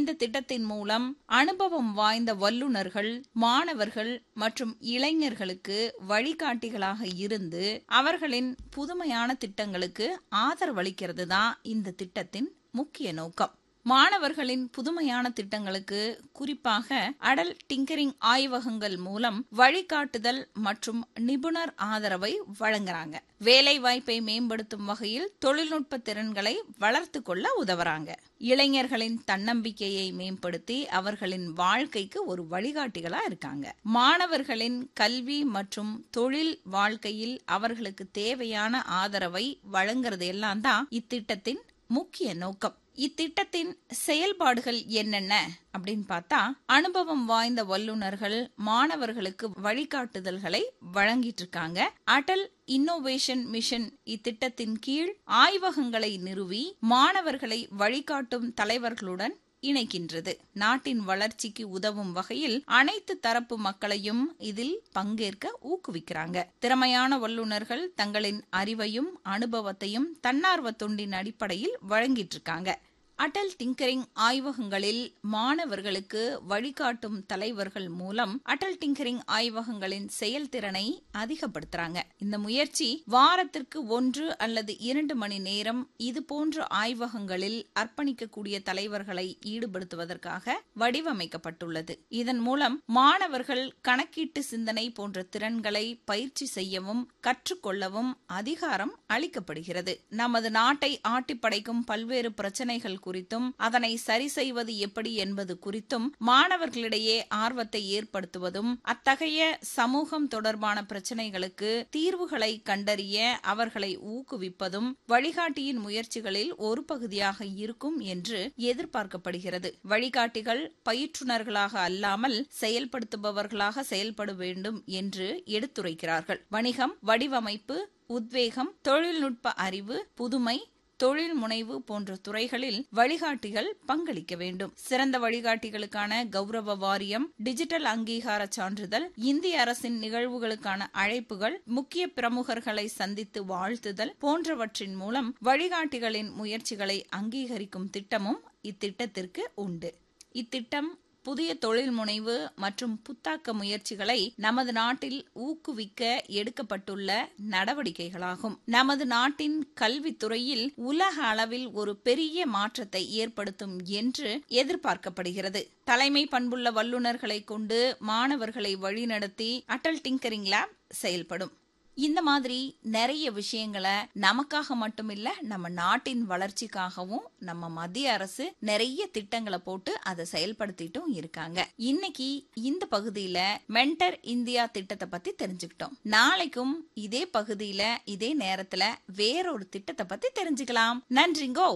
இந்த திட்டத்தின் மூலம் அனுபவம் வாய்ந்த வல்லுநர்கள் மாணவர்கள் மற்றும் இளைஞர்களுக்கு வழிகாட்டிகளாக இருந்து அவர்களின் புதுமையான திட்டங்களுக்கு ஆதரவளிக்கிறது தான் இந்த திட்டத்தின் முக்கிய நோக்கம் மாணவர்களின் புதுமையான திட்டங்களுக்கு குறிப்பாக அடல் டிங்கரிங் ஆய்வகங்கள் மூலம் வழிகாட்டுதல் மற்றும் நிபுணர் ஆதரவை வழங்குறாங்க வேலை வாய்ப்பை மேம்படுத்தும் வகையில் தொழில்நுட்ப திறன்களை வளர்த்து கொள்ள உதவுறாங்க இளைஞர்களின் தன்னம்பிக்கையை மேம்படுத்தி அவர்களின் வாழ்க்கைக்கு ஒரு வழிகாட்டிகளா இருக்காங்க மாணவர்களின் கல்வி மற்றும் தொழில் வாழ்க்கையில் அவர்களுக்கு தேவையான ஆதரவை வழங்குறது எல்லாம் தான் இத்திட்டத்தின் முக்கிய நோக்கம் இத்திட்டத்தின் செயல்பாடுகள் என்னென்ன அப்படின்னு பார்த்தா அனுபவம் வாய்ந்த வல்லுநர்கள் மாணவர்களுக்கு வழிகாட்டுதல்களை வழங்கிட்டு இருக்காங்க அடல் இன்னோவேஷன் மிஷன் இத்திட்டத்தின் கீழ் ஆய்வகங்களை நிறுவி மாணவர்களை வழிகாட்டும் தலைவர்களுடன் இணைக்கின்றது நாட்டின் வளர்ச்சிக்கு உதவும் வகையில் அனைத்து தரப்பு மக்களையும் இதில் பங்கேற்க ஊக்குவிக்கிறாங்க திறமையான வல்லுநர்கள் தங்களின் அறிவையும் அனுபவத்தையும் தன்னார்வ தொண்டின் அடிப்படையில் வழங்கிட்டு இருக்காங்க அடல் டிங்கரிங் ஆய்வகங்களில் மாணவர்களுக்கு வழிகாட்டும் தலைவர்கள் மூலம் அடல் டிங்கரிங் ஆய்வகங்களின் செயல்திறனை அதிகப்படுத்துறாங்க இந்த முயற்சி வாரத்திற்கு ஒன்று அல்லது இரண்டு மணி நேரம் இது போன்ற ஆய்வகங்களில் அர்ப்பணிக்கக்கூடிய தலைவர்களை ஈடுபடுத்துவதற்காக வடிவமைக்கப்பட்டுள்ளது இதன் மூலம் மாணவர்கள் கணக்கீட்டு சிந்தனை போன்ற திறன்களை பயிற்சி செய்யவும் கற்றுக்கொள்ளவும் அதிகாரம் அளிக்கப்படுகிறது நமது நாட்டை ஆட்டிப்படைக்கும் பல்வேறு பிரச்சனைகள் குறித்தும் அதனை சரி செய்வது எப்படி என்பது குறித்தும் மாணவர்களிடையே ஆர்வத்தை ஏற்படுத்துவதும் அத்தகைய சமூகம் தொடர்பான பிரச்சனைகளுக்கு தீர்வுகளை கண்டறிய அவர்களை ஊக்குவிப்பதும் வழிகாட்டியின் முயற்சிகளில் ஒரு பகுதியாக இருக்கும் என்று எதிர்பார்க்கப்படுகிறது வழிகாட்டிகள் பயிற்றுனர்களாக அல்லாமல் செயல்படுத்துபவர்களாக செயல்பட வேண்டும் என்று எடுத்துரைக்கிறார்கள் வணிகம் வடிவமைப்பு உத்வேகம் தொழில்நுட்ப அறிவு புதுமை தொழில் முனைவு போன்ற துறைகளில் வழிகாட்டிகள் பங்களிக்க வேண்டும் சிறந்த வழிகாட்டிகளுக்கான கௌரவ வாரியம் டிஜிட்டல் அங்கீகார சான்றிதழ் இந்திய அரசின் நிகழ்வுகளுக்கான அழைப்புகள் முக்கிய பிரமுகர்களை சந்தித்து வாழ்த்துதல் போன்றவற்றின் மூலம் வழிகாட்டிகளின் முயற்சிகளை அங்கீகரிக்கும் திட்டமும் இத்திட்டத்திற்கு உண்டு இத்திட்டம் புதிய தொழில் முனைவு மற்றும் புத்தாக்க முயற்சிகளை நமது நாட்டில் ஊக்குவிக்க எடுக்கப்பட்டுள்ள நடவடிக்கைகளாகும் நமது நாட்டின் கல்வித்துறையில் உலக அளவில் ஒரு பெரிய மாற்றத்தை ஏற்படுத்தும் என்று எதிர்பார்க்கப்படுகிறது தலைமை பண்புள்ள வல்லுநர்களை கொண்டு மாணவர்களை வழிநடத்தி அடல் டிங்கரிங் லேப் செயல்படும் இந்த மாதிரி நிறைய விஷயங்களை நமக்காக மட்டுமில்ல நம்ம நாட்டின் வளர்ச்சிக்காகவும் நம்ம மத்திய அரசு நிறைய திட்டங்களை போட்டு அதை செயல்படுத்திட்டும் இருக்காங்க இன்னைக்கு இந்த பகுதியில மென்டர் இந்தியா திட்டத்தை பத்தி தெரிஞ்சுக்கிட்டோம் நாளைக்கும் இதே பகுதியில இதே நேரத்துல வேறொரு திட்டத்தை பத்தி தெரிஞ்சுக்கலாம் நன்றிங்கோ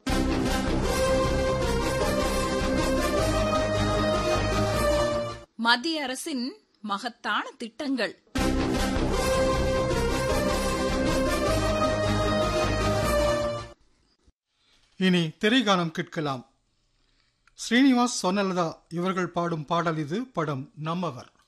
மத்திய அரசின் மகத்தான திட்டங்கள் இனி திரைகானம் கேட்கலாம் ஸ்ரீனிவாஸ் சொன்னலதா இவர்கள் பாடும் பாடல் இது படம் நம்மவர்